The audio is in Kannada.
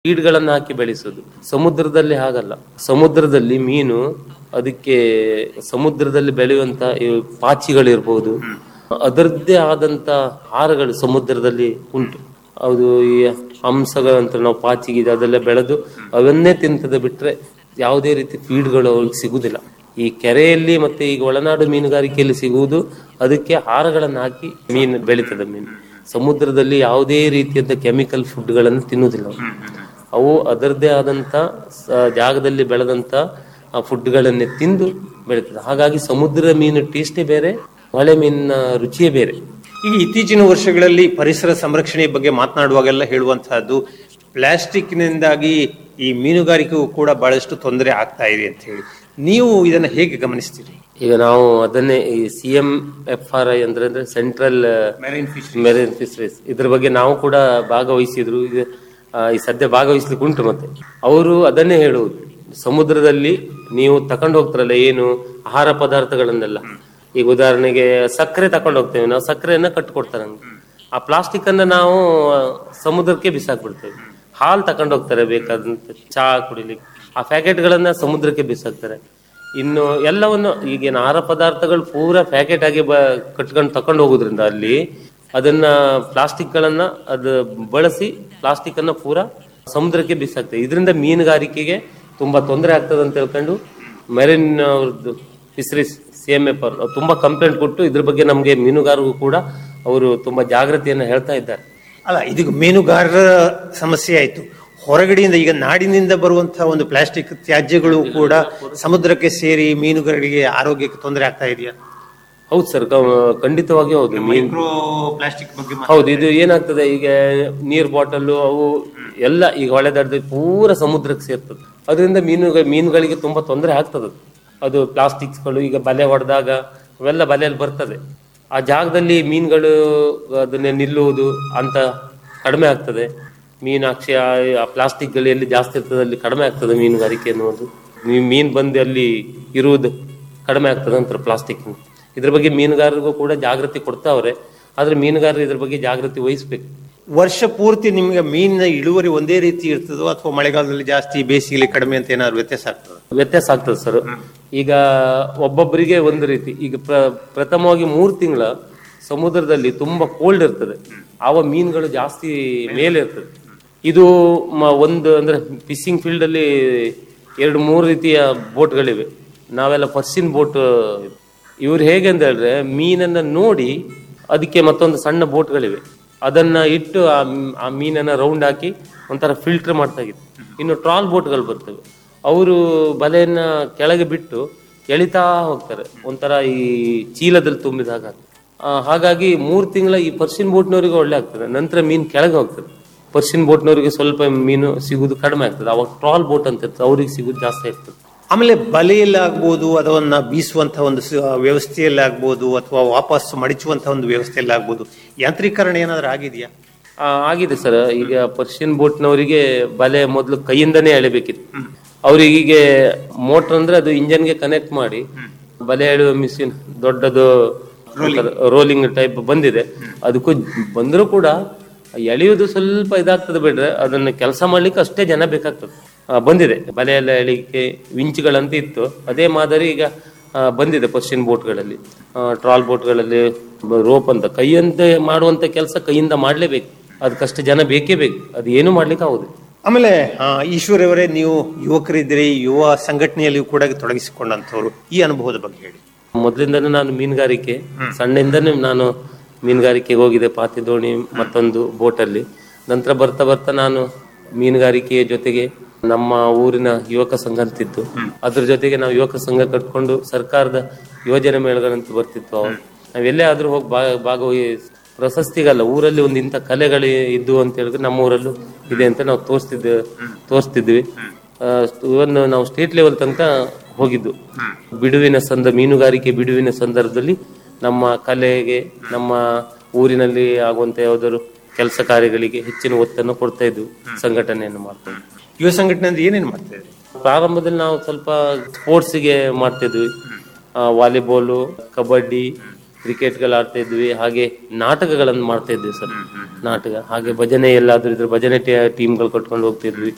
ಫೀಡ್ಗಳನ್ನ ಹಾಕಿ ಬೆಳೆಸೋದು ಸಮುದ್ರದಲ್ಲಿ ಹಾಗಲ್ಲ ಸಮುದ್ರದಲ್ಲಿ ಮೀನು ಅದಕ್ಕೆ ಸಮುದ್ರದಲ್ಲಿ ಬೆಳೆಯುವಂತ ಈ ಪಾಚಿಗಳಿರ್ಬೋದು ಅದರದ್ದೇ ಆದಂತ ಆಹಾರಗಳು ಸಮುದ್ರದಲ್ಲಿ ಉಂಟು ಅದು ಈ ಹಂಸಗಳಂತ ನಾವು ಪಾಚಿಗೆ ಅದೆಲ್ಲ ಬೆಳೆದು ಅವನ್ನೇ ತಿಂತದೆ ಬಿಟ್ರೆ ಯಾವುದೇ ರೀತಿ ಫೀಡ್ಗಳು ಅವ್ರಿಗೆ ಸಿಗುದಿಲ್ಲ ಈ ಕೆರೆಯಲ್ಲಿ ಮತ್ತೆ ಈಗ ಒಳನಾಡು ಮೀನುಗಾರಿಕೆಯಲ್ಲಿ ಸಿಗುವುದು ಅದಕ್ಕೆ ಆಹಾರಗಳನ್ನು ಹಾಕಿ ಮೀನು ಬೆಳೀತದೆ ಮೀನು ಸಮುದ್ರದಲ್ಲಿ ಯಾವುದೇ ರೀತಿಯಾದ ಕೆಮಿಕಲ್ ಫುಡ್ಗಳನ್ನು ತಿನ್ನುವುದಿಲ್ಲ ಅವು. ಅವು ಅದರದ್ದೇ ಆದಂತ ಸ- ಜಾಗದಲ್ಲಿ ಬೆಳೆದಂತ ಫುಡ್ಗಳನ್ನೇ ತಿಂದು ಬೆಳೀತದೆ ಹಾಗಾಗಿ ಸಮುದ್ರ ಮೀನು ಟೇಸ್ಟೇ ಬೇರೆ ಹೊಳೆ ಮೀನಿನ ರುಚಿಯೇ ಬೇರೆ ಈಗ ಇತ್ತೀಚಿನ ವರ್ಷಗಳಲ್ಲಿ ಪರಿಸರ ಸಂರಕ್ಷಣೆ ಬಗ್ಗೆ ಮಾತನಾಡುವಾಗೆಲ್ಲ ಹೇಳುವಂತಹದ್ದು ಪ್ಲಾಸ್ಟಿಕ್ನಿಂದಾಗಿ ಈ ಮೀನುಗಾರಿಕೆಗೂ ಕೂಡ ಬಹಳಷ್ಟು ತೊಂದರೆ ಆಗ್ತಾ ಇದೆ ಅಂತ ಹೇಳಿ ನೀವು ಇದನ್ನ ಹೇಗೆ ಗಮನಿಸ್ತೀರಿ ಈಗ ನಾವು ಅದನ್ನೇ ಈ C M F R I ಅಂದ್ರೆ ಅಂದ್ರೆ ಸೆಂಟ್ರಲ್ ಮೆರೈನ್ ಫಿಶರೀಸ್ ಇದ್ರ ಬಗ್ಗೆ ನಾವು ಕೂಡ ಭಾಗವಹಿಸಿದ್ರು ಈಗ ಆ, ಈ ಸದ್ಯ ಭಾಗವಹಿಸ್ಲಿಕ್ಕೆ ಉಂಟು ಮತ್ತೆ ಅವರು ಅದನ್ನೇ ಹೇಳುವುದು ಸಮುದ್ರದಲ್ಲಿ ನೀವು ತಕೊಂಡು ಹೋಗ್ತಾರಲ್ಲ ಏನು ಆಹಾರ ಪದಾರ್ಥಗಳನ್ನೆಲ್ಲ ಈಗ ಉದಾಹರಣೆಗೆ ಸಕ್ಕರೆ ತಕೊಂಡು ಹೋಗ್ತೇವೆ ನಾವು ಸಕ್ಕರೆಯನ್ನ ಕಟ್ಕೊಡ್ತಾರೆ ನಮ್ಗೆ ಆ ಪ್ಲಾಸ್ಟಿಕ್ ಅನ್ನ ನಾವು ಆ, ಸಮುದ್ರಕ್ಕೆ ಬಿಸಾಕ್ಬಿಡ್ತೇವೆ ಹಾಲು ತಕೊಂಡು ಹೋಗ್ತಾರೆ ಬೇಕಾದಂತ ಚಹಾ ಕುಡಿಲಿಕ್ಕೆ ಆ ಪ್ಯಾಕೆಟ್ಗಳನ್ನ ಸಮುದ್ರಕ್ಕೆ ಬಿಸಾಕ್ತಾರೆ ಇನ್ನು ಎಲ್ಲವನ್ನು ಈಗಿನ ಆಹಾರ ಪದಾರ್ಥಗಳು ಪೂರಾ ಪ್ಯಾಕೆಟ್ ಆಗಿ ಬ ಕಟ್ಕೊಂಡು ತಕೊಂಡು ಹೋಗೋದ್ರಿಂದ ಅಲ್ಲಿ ಅದನ್ನ ಪ್ಲಾಸ್ಟಿಕ್ ಗಳನ್ನ ಅದು ಬಳಸಿ ಪ್ಲಾಸ್ಟಿಕ್ ಅನ್ನ ಪೂರಾ ಸಮುದ್ರಕ್ಕೆ ಬಿಸಾಕ್ತದೆ ಇದರಿಂದ ಮೀನುಗಾರಿಕೆಗೆ ತುಂಬಾ ತೊಂದರೆ ಆಗ್ತದೆ ಅಂತ ಹೇಳ್ಕೊಂಡು ಮೆರಿನ್ ಅವ್ರದ್ದು ಫಿಶರೀಸ್ ಸಿ ಎಂ ಎಫ್ ಅವ್ರು ತುಂಬಾ ಕಂಪ್ಲೇಂಟ್ ಕೊಟ್ಟು ಇದ್ರ ಬಗ್ಗೆ ನಮಗೆ ಮೀನುಗಾರರು ಕೂಡ ಅವರು ತುಂಬಾ ಜಾಗೃತಿಯನ್ನು ಹೇಳ್ತಾ ಇದ್ದಾರೆ ಅಲ್ಲ ಇದೀಗ ಮೀನುಗಾರರ ಸಮಸ್ಯೆ ಆಯ್ತು ಹೊರಗಡೆಯಿಂದ ಈಗ ನಾಡಿನಿಂದ ಬರುವಂತಹ ಒಂದು ಪ್ಲಾಸ್ಟಿಕ್ ತ್ಯಾಜ್ಯಗಳು ಕೂಡ ಸಮುದ್ರಕ್ಕೆ ಸೇರಿ ಮೀನುಗಾರರಿಗೆ ಆರೋಗ್ಯಕ್ಕೆ ತೊಂದರೆ ಆಗ್ತಾ ಇದೆಯಾ ಹೌದು ಸರ್ ಖಂಡಿತವಾಗಿ ಹೌದು ಮೀನು ಮೈಕ್ರೋ ಪ್ಲಾಸ್ಟಿಕ್ ಬಗ್ಗೆ ಹೌದು ಇದು ಏನಾಗ್ತದೆ ಈಗ ನೀರ್ ಬಾಟಲ್ ಅವು ಎಲ್ಲ ಈಗ ಹೊಳೆ ದಡದಲ್ಲಿ ಪೂರ ಸಮುದ್ರಕ್ಕೆ ಸೇರ್ತದೆ ಅದರಿಂದ ಮೀನು ಮೀನುಗಳಿಗೆ ತುಂಬಾ ತೊಂದರೆ ಆಗ್ತದೆ ಅದು. ಅದು ಪ್ಲಾಸ್ಟಿಕ್ಸ್ಗಳು ಈಗ ಬಲೆ ಹೊಡೆದಾಗ ಅವೆಲ್ಲ ಬಲೆಯಲ್ಲಿ ಬರ್ತದೆ ಆ ಜಾಗದಲ್ಲಿ ಮೀನುಗಳು ಅದನ್ನೇ ನಿಲ್ಲುವುದು ಅಂತ ಕಡಿಮೆ ಆಗ್ತದೆ ಮೀನು ಅಕ್ಷಯ ಆ ಪ್ಲಾಸ್ಟಿಕ್ಗಳು ಎಲ್ಲಿ ಜಾಸ್ತಿ ಇರ್ತದೆ ಅಲ್ಲಿ ಕಡಿಮೆ ಆಗ್ತದೆ ಮೀನುಗಾರಿಕೆ ಎನ್ನುವುದು ಮೀ- ಮೀನು ಬಂದು ಅಲ್ಲಿ ಇರುವುದು ಕಡಿಮೆ ಆಗ್ತದೆ ಅಂತಾರೆ ಪ್ಲಾಸ್ಟಿಕ್ ಇದ್ರ ಬಗ್ಗೆ ಮೀನುಗಾರರಿಗೂ ಕೂಡ ಜಾಗೃತಿ ಕೊಡ್ತಾವ್ರೆ ಆದ್ರೆ ಮೀನುಗಾರರು ಇದ್ರ ಬಗ್ಗೆ ಜಾಗೃತಿ ವಹಿಸ್ಬೇಕು ವರ್ಷ ಪೂರ್ತಿ ನಿಮ್ಗೆ ಮೀನಿನ ಇಳುವರಿ ಒಂದೇ ರೀತಿ ಇರ್ತದೋ ಅಥವಾ ಮಳೆಗಾಲದಲ್ಲಿ ಜಾಸ್ತಿ ಬೇಸಿಗೆಯಲ್ಲಿ ಕಡಿಮೆ ಅಂತ ಏನಾದ್ರು ವ್ಯತ್ಯಾಸ ಆಗ್ತದೆ ವ್ಯತ್ಯಾಸ ಆಗ್ತದೆ ಸರ್ ಈಗ ಒಬ್ಬೊಬ್ಬರಿಗೆ ಒಂದು ರೀತಿ ಈಗ ಪ್ರ ಪ್ರಥಮವಾಗಿ ಮೂರು ತಿಂಗಳ ಸಮುದ್ರದಲ್ಲಿ ತುಂಬಾ ಕೋಲ್ಡ್ ಇರ್ತದೆ ಆವ ಮೀನುಗಳು ಜಾಸ್ತಿ ಮೇಲೆ ಇರ್ತದೆ ಇದು ಮ- ಒಂದು ಅಂದ್ರೆ ಫಿಶಿಂಗ್ ಫೀಲ್ಡ್ ಅಲ್ಲಿ ಎರಡು ಮೂರು ರೀತಿಯ ಬೋಟ್ಗಳಿವೆ ನಾವೆಲ್ಲ ಪರ್ಸಿನ್ ಬೋಟ್ ಇವ್ರು ಹೇಗೆ ಅಂತ ಹೇಳಿದ್ರೆ ಮೀನನ್ನ ನೋಡಿ ಅದಕ್ಕೆ ಮತ್ತೊಂದು ಸಣ್ಣ ಬೋಟ್ಗಳಿವೆ ಅದನ್ನ ಇಟ್ಟು ಆ ಮ್- ಆ ಮೀನನ್ನ ರೌಂಡ್ ಹಾಕಿ ಒಂಥರ ಫಿಲ್ಟರ್ ಮಾಡ್ತಾ ಇದ್ರು ಇನ್ನು ಟ್ರಾಲ್ ಬೋಟ್ಗಳು ಬರ್ತವೆ ಅವರು ಬಲೆಯನ್ನ ಕೆಳಗೆ ಬಿಟ್ಟು ಎಳಿತಾ ಹೋಗ್ತಾರೆ ಒಂಥರ ಈ ಚೀಲದಲ್ಲಿ ತುಂಬಿದಾಗ ಆ, ಹಾಗಾಗಿ ಮೂರು ತಿಂಗಳ ಈ ಪರ್ಸಿನ್ ಬೋಟ್ನವರಿಗೆ ಒಳ್ಳೆ ಆಗ್ತದೆ ನಂತರ ಮೀನು ಕೆಳಗೆ ಹೋಗ್ತದೆ ಪರ್ಸಿನ್ ಬೋಟ್ನವರಿಗೆ ಸ್ವಲ್ಪ ಮೀನು ಸಿಗುದು ಕಡಿಮೆ ಆಗ್ತದೆ ಅವಾಗ ಟ್ರಾಲ್ ಬೋಟ್ ಅಂತ ಇರ್ತದೆ ಅವ್ರಿಗೆ ಸಿಗುದು ಜಾಸ್ತಿ ಆಗ್ತದೆ ಆಮೇಲೆ ಬಲೆಯಲ್ಲಾಗ್ಬೋದು ಅದನ್ನ ಬೀಸುವಂತಹ ಒಂದು ಸ- ವ್ಯವಸ್ಥೆಯಲ್ಲಾಗ್ಬೋದು ಅಥವಾ ವಾಪಸ್ ಮಡಿಚುವಂತಹ ಒಂದು ವ್ಯವಸ್ಥೆಯಲ್ಲಾಗ್ಬೋದು ಯಾಂತ್ರೀಕರಣ ಏನಾದ್ರೂ ಆಗಿದೆಯಾ ಆ, ಆಗಿದೆ ಸರ್ ಈಗ ಪರ್ಷಿಯನ್ ಬೋಟ್ನವರಿಗೆ ಬಲೆ ಮೊದಲು ಕೈಯಿಂದನೇ ಎಳಿಬೇಕಿತ್ತು ಅವ್ರಿಗೆ ಈಗ ಮೋಟರ್ ಅಂದ್ರೆ ಅದು ಇಂಜನ್ಗೆ ಕನೆಕ್ಟ್ ಮಾಡಿ ಬಲೆ ಎಳೆಯುವ ಮಿಷಿನ್ ದೊಡ್ಡದು ರೋಲಿಂಗ್ ಟೈಪ್ ಬಂದಿದೆ ಅದಕ್ಕೂ ಬಂದರೂ ಕೂಡ ಎಳೆಯುವುದು ಸ್ವಲ್ಪ ಇದಾಗ್ತದೆ ಬಿಟ್ರೆ ಅದನ್ನ ಕೆಲಸ ಮಾಡ್ಲಿಕ್ಕೆ ಅಷ್ಟೇ ಜನ ಬೇಕಾಗ್ತದೆ ಆ, ಬಂದಿದೆ ಬಲೆ ಎಲ್ಲ ಎಳಿಕೆ ವಿಂಚ್ಗಳಂತ ಇತ್ತು ಅದೇ ಮಾದರಿ ಈಗ ಆ, ಬಂದಿದೆ ಪರ್ಷಿಯನ್ ಬೋಟ್ಗಳಲ್ಲಿ ಟ್ರಾಲ್ ಬೋಟ್ಗಳಲ್ಲಿ ರೋಪ್ ಅಂತ ಕೈಯಂತೆ ಮಾಡುವಂತ ಕೆಲಸ ಕೈಯಿಂದ ಮಾಡ್ಲೇಬೇಕು ಅದಕ್ಕಷ್ಟು ಜನ ಬೇಕೇ ಬೇಕು ಅದು ಏನು ಮಾಡ್ಲಿಕ್ಕೆ ಆಗುದು ಆಮೇಲೆ ಆ, ಈಶ್ವರ್ ಅವರೇ ನೀವು ಯುವಕರಿದ್ದೀರಿ ಯುವ ಸಂಘಟನೆಯಲ್ಲಿ ಕೂಡ ತೊಡಗಿಸಿಕೊಂಡಂತವ್ರು ಈ ಅನುಭವದ ಬಗ್ಗೆ ಹೇಳಿ ಮೊದಲಿಂದನೂ ನಾನು ಮೀನುಗಾರಿಕೆ ಸಣ್ಣಿಂದನೇ ನಾನು ಮೀನುಗಾರಿಕೆಗೆ ಹೋಗಿದೆ ಪಾತಿ ದೋಣಿ ಮತ್ತೊಂದು ಬೋಟಲ್ಲಿ ನಂತರ ಬರ್ತಾ ಬರ್ತಾ ನಾನು ಮೀನುಗಾರಿಕೆಯ ಜೊತೆಗೆ ನಮ್ಮ ಊರಿನ ಯುವಕ ಸಂಘ ಅಂತಿತ್ತು ಅದ್ರ ಜೊತೆಗೆ ನಾವು ಯುವಕ ಸಂಘ ಕಟ್ಕೊಂಡು ಸರ್ಕಾರದ ಯೋಜನೆ ಮೇಳಗಳಂತ ಬರ್ತಿತ್ತು ಅವಾಗ ನಾವೆಲ್ಲೇ ಆದ್ರೂ ಹೋಗಿ ಭಾಗ ಭಾಗವಹಿ ಪ್ರಶಸ್ತಿಗಲ್ಲ ಊರಲ್ಲಿ ಒಂದು ಇಂಥ ಕಲೆಗಳು ಇದ್ದು ಅಂತ ಹೇಳಿದ್ರೆ ನಮ್ಮ ಊರಲ್ಲೂ ಇದೆ ಅಂತ ನಾವು ತೋರಿಸ್ತಿದ್ದೆ ತೋರಿಸ್ತಿದ್ವಿ ಇವನ್ ನಾವು ಸ್ಟೇಟ್ ಲೆವೆಲ್ ತನಕ ಹೋಗಿದ್ದು ಬಿಡುವಿನ ಸಂದ ಮೀನುಗಾರಿಕೆ ಬಿಡುವಿನ ಸಂದರ್ಭದಲ್ಲಿ ನಮ್ಮ ಕಲೆಗೆ ನಮ್ಮ ಊರಿನಲ್ಲಿ ಆಗುವಂತ ಯಾವ್ದಾದ್ರು ಕೆಲಸ ಕಾರ್ಯಗಳಿಗೆ ಹೆಚ್ಚಿನ ಒತ್ತನ್ನು ಕೊಡ್ತಾ ಇದ್ವು ಸಂಘಟನೆಯನ್ನು ಮಾಡ್ತಾ ಇದ್ವಿ ಯುವ ಸಂಘಟನೆ ಅಂದ್ರೆ ಏನೇನು ಮಾಡ್ತಾ ಇದ್ದೀರಿ ಪ್ರಾರಂಭದಲ್ಲಿ ನಾವು ಸ್ವಲ್ಪ ಸ್ಪೋರ್ಟ್ಸ್ಗೆ ಮಾಡ್ತಿದ್ವಿ ವಾಲಿಬಾಲು ಕಬಡ್ಡಿ ಕ್ರಿಕೆಟ್ಗಳು ಆಡ್ತಾ ಇದ್ವಿ ಹಾಗೆ ನಾಟಕಗಳನ್ನು ಮಾಡ್ತಾ ಇದ್ವಿ ಸರ್ ನಾಟಕ ಹಾಗೆ ಭಜನೆ ಎಲ್ಲಾದ್ರೂ ಇದ್ರೆ ಭಜನೆ ಟೀಮ್ಗಳು ಕಟ್ಕೊಂಡು ಹೋಗ್ತಿದ್ವಿ